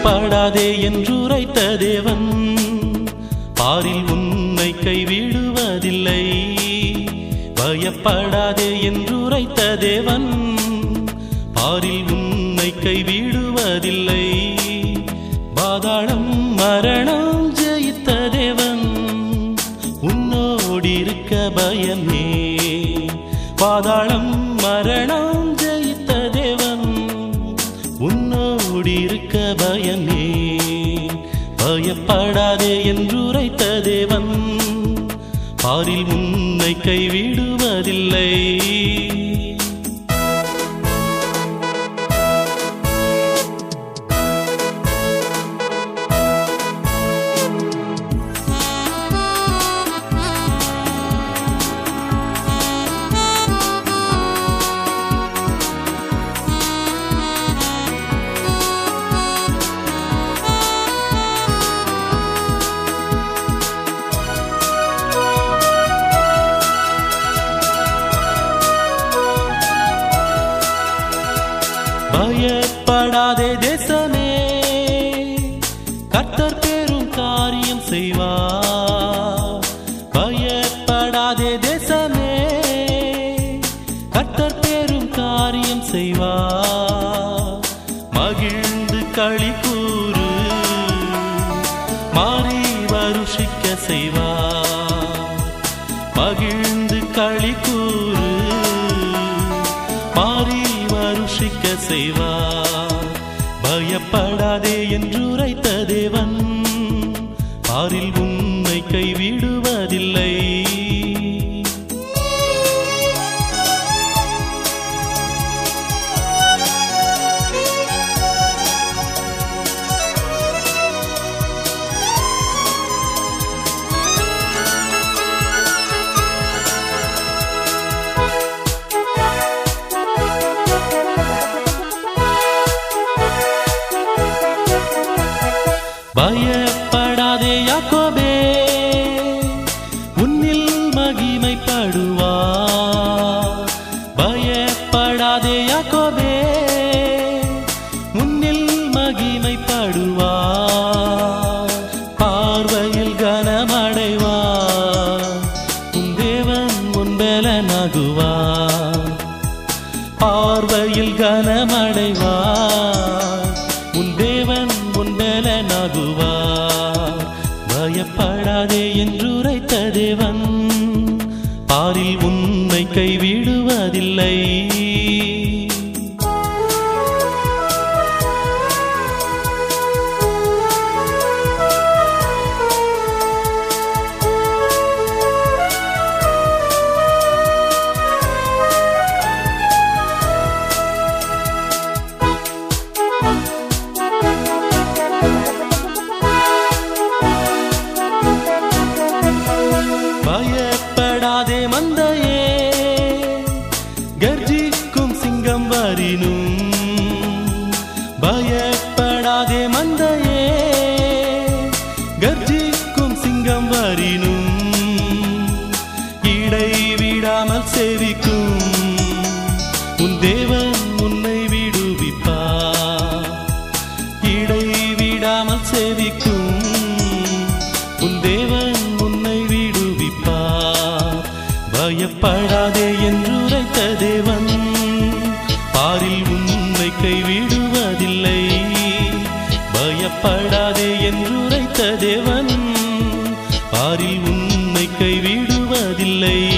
பயப்படாதே என்றுரைத்த தேவன் பாரில் உன்னை கைவிடுவதில்லை பயப்படாதே என்றுரைத்த தேவன் பாரில் உன்னை கைவிடுவதில்லை பாதாளம் மரணம் ஜெயித்த தேவன் உன்னோடிருக்க பயமே பாதாளம் மரணம் ஜெயித்த தேவன் உன்னோடிருக்க பயமே பயப்படாதே என்றுரைத்த தேவன் பாரில் உன்னை கைவிடுவதில்லை பயப்படாதே தேசமே கர்த்தர் பெரும் காரியம் செய்வார் பயப்படாதே தேசமே கர்த்தர் பெரும் காரியம் செய்வார் மகிழ்ந்து களி கூறு மாறி வருஷிக்க செய்வார் மகிழ்ந்து களி கூறு மாறி வருஷிக்க செய்வார் பயப்படாதே என்று உரைத்த தேவன் பாரில் உன்னை கைவிடுவதில்லை பயப்படாதே யாக்கோபே உன்னில் மகிமைப்படுவா பயப்படாதே யாக்கோபே உன்னில் மகிமைப்படுவா பார்வையில் கனமடைவா உன் தேவன் முன்பலனாகுவா பார்வையில் கனமடைவா உன் தேவன் முன்பலனாகுவா பயப்படாதே என்று உரைத்த தேவன் பாரில் உன்னை கைவிடுவதில்லை பயப்படாதே மந்தையே கர்ஜிக்கும் சிங்கம் வரினும் பயப்படாதே மந்தையே கர்ஜிக்கும் சிங்கம் வரினும் இடைவிடாமல் சேவிக்கும் உன் தேவன் உன்னை விடுவிப்பார் இடைவிடாமல் சேவிக்கும் உன் தேவன் உன்னை விடுவிப்பார் பயப்படாதே என்று உரைத்த தேவன் பாரில் உன்னை கைவிடுவதில்லை பயப்படாதே என்று உரைத்த தேவன் பாரில் உன்னை கைவிடுவதில்லை